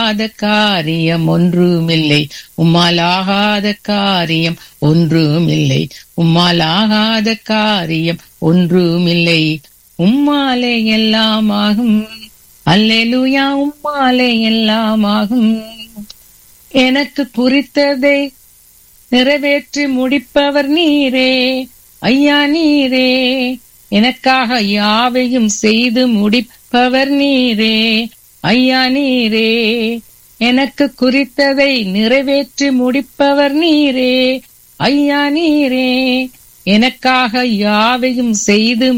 உம்மாலாகாத காரியம் ஒன்றுமில்லை உம்மாலாகாத காரியம் ஒன்றுமில்லை உம்மாலாகாத காரியம் ஒன்றுமில்லை உம்மாலே எல்லாமாகும் அல்லேலூயா உம்மாலே எல்லாமாகும் எனக்கு குறித்ததை நிறைவேற்றி முடிப்பவர் நீரே ஐயா நீரே எனக்காக யாவையும் செய்து முடிப்பவர் நீரே ஐயா நீரே எனக்கு குறித்ததை நிறைவேற்றி முடிப்பவர் நீரே ஐயா நீரே எனக்காக யாவையும் செய்து